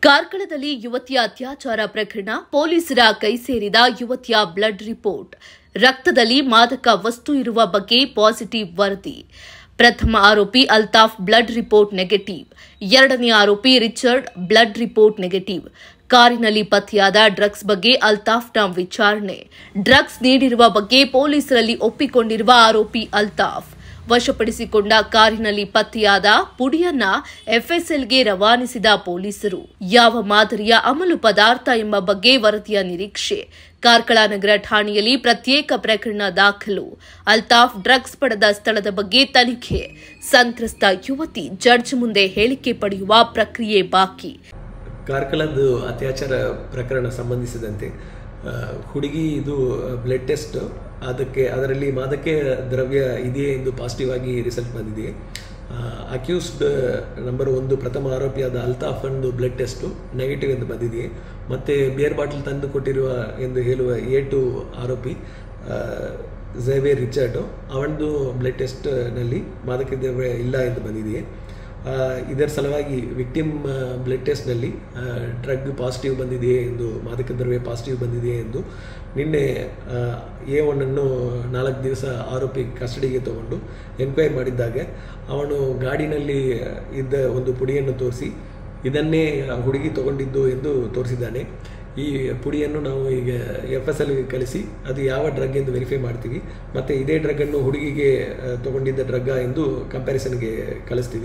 ಕಾರ್ಕಳದಲ್ಲಿ ಯುವತಿಯ ಅತ್ಯಾಚಾರ ಪ್ರಕರಣ ಪೊಲೀಸರ ಕೈ ಸೇರಿದ ಯುವತಿಯ ಬ್ಲಡ್ ರಿಪೋರ್ಟ್ ರಕ್ತದಲ್ಲಿ ಮಾದಕ ವಸ್ತು ಇರುವ ಬಗ್ಗೆ ಪಾಸಿಟಿವ್ ವರದಿ ಪ್ರಥಮ ಆರೋಪಿ ಅಲ್ತಾಫ್ ಬ್ಲಡ್ ರಿಪೋರ್ಟ್ ನೆಗೆಟಿವ್ ಎರಡನೇ ಆರೋಪಿ ರಿಚರ್ಡ್ ಬ್ಲಡ್ ರಿಪೋರ್ಟ್ ನೆಗೆಟಿವ್ ಕಾರಿನಲ್ಲಿ ಪತ್ತೆಯಾದ ಡ್ರಗ್ಸ್ ಬಗ್ಗೆ ಅಲ್ತಾಫ್ನ ವಿಚಾರಣೆ ಡ್ರಗ್ಸ್ ನೀಡಿರುವ ಬಗ್ಗೆ ಪೊಲೀಸರಲ್ಲಿ ಒಪ್ಪಿಕೊಂಡಿರುವ ಆರೋಪಿ ಅಲ್ತಾಫ್ ವಶಪಡಿಸಿಕೊಂಡ ಕಾರಿನಲ್ಲಿ ಪತ್ತೆಯಾದ ಪುಡಿಯನ್ನ ಎಫ್ಎಸ್ಎಲ್ಗೆ ರವಾನಿಸಿದ ಪೊಲೀಸರು ಯಾವ ಮಾದರಿಯ ಅಮಲು ಪದಾರ್ಥ ಎಂಬ ಬಗ್ಗೆ ವರದಿಯ ನಿರೀಕ್ಷೆ ಕಾರ್ಕಳ ನಗರ ಠಾಣೆಯಲ್ಲಿ ಪ್ರತ್ಯೇಕ ಪ್ರಕರಣ ದಾಖಲು ಅಲ್ತಾಫ್ ಡ್ರಗ್ಸ್ ಪಡೆದ ಸ್ಥಳದ ಬಗ್ಗೆ ತನಿಖೆ ಸಂತ್ರಸ್ತ ಯುವತಿ ಜಡ್ಜ್ ಮುಂದೆ ಹೇಳಿಕೆ ಪಡೆಯುವ ಪ್ರಕ್ರಿಯೆ ಬಾಕಿ ಕಾರ್ಕಳದ್ದು ಅತ್ಯಾಚಾರ ಪ್ರಕರಣ ಸಂಬಂಧಿಸಿದಂತೆ ಆ, ಹುಡುಗಿ ಇದು ಬ್ಲಡ್ ಟೆಸ್ಟ್ ಅದಕ್ಕೆ ಅದರಲ್ಲಿ ಮಾದಕ ದ್ರವ್ಯ ಇದೆಯೇ ಎಂದು ಪಾಸಿಟಿವ್ ಆಗಿ ರಿಸಲ್ಟ್ ಬಂದಿದೆ ಅಕ್ಯೂಸ್ಡ್ ನಂಬರ್ ಒಂದು ಪ್ರಥಮ ಆರೋಪಿಯಾದ ಅಲ್ತಾಫ್ ಒಂದು ಬ್ಲಡ್ ಟೆಸ್ಟು ನೆಗೆಟಿವ್ ಎಂದು ಬಂದಿದೆ ಮತ್ತು ಬಿಯರ್ ಬಾಟಲ್ ತಂದು ಕೊಟ್ಟಿರುವ ಎಂದು ಹೇಳುವ ಎ ಟು ಆರೋಪಿ ಝೇವಿಯರ್ ರಿಚರ್ಡು ಅವನದು ಬ್ಲಡ್ ಟೆಸ್ಟ್ನಲ್ಲಿ ಮಾದಕ ದ್ರವ್ಯ ಇಲ್ಲ ಎಂದು ಬಂದಿದೆ ಆ, ಇದರ ಸಲುವಾಗಿ ವಿಕ್ಟಿಮ್ ಬ್ಲಡ್ ಟೆಸ್ಟ್ನಲ್ಲಿ ಡ್ರಗ್ ಪಾಸಿಟಿವ್ ಬಂದಿದೆಯೇ ಎಂದು ಮಾದಕ ದ್ರವ್ಯ ಪಾಸಿಟಿವ್ ಬಂದಿದೆಯೇ ಎಂದು ನಿನ್ನೆ ಎ ಒನ್ನನ್ನು ನಾಲ್ಕು ದಿವಸ ಆರೋಪಿ ಕಸ್ಟಡಿಗೆ ತಗೊಂಡು ಎನ್ಕ್ವೈರಿ ಮಾಡಿದ್ದಾಗ ಅವನು ಗಾಡಿನಲ್ಲಿ ಇದ್ದ ಒಂದು ಪುಡಿಯನ್ನು ತೋರಿಸಿ ಇದನ್ನೇ ಆ ಹುಡುಗಿ ತಗೊಂಡಿದ್ದು ಎಂದು ತೋರಿಸಿದ್ದಾನೆ ಈ ಪುಡಿಯನ್ನು ನಾವು ಈಗ ಎಫ್ ಎಸ್ ಎಲ್ಗೆ ಕಳಿಸಿ ಅದು ಯಾವ ಡ್ರಗ್ ಎಂದು ವೆರಿಫೈ ಮಾಡ್ತೀವಿ ಮತ್ತು ಇದೇ ಡ್ರಗ್ಗನ್ನು ಹುಡುಗಿಗೆ ಆ, ತಗೊಂಡಿದ್ದ ಡ್ರಗ್ಗ ಎಂದು ಕಂಪ್ಯಾರಿಸನ್ಗೆ ಕಳಿಸ್ತೀವಿ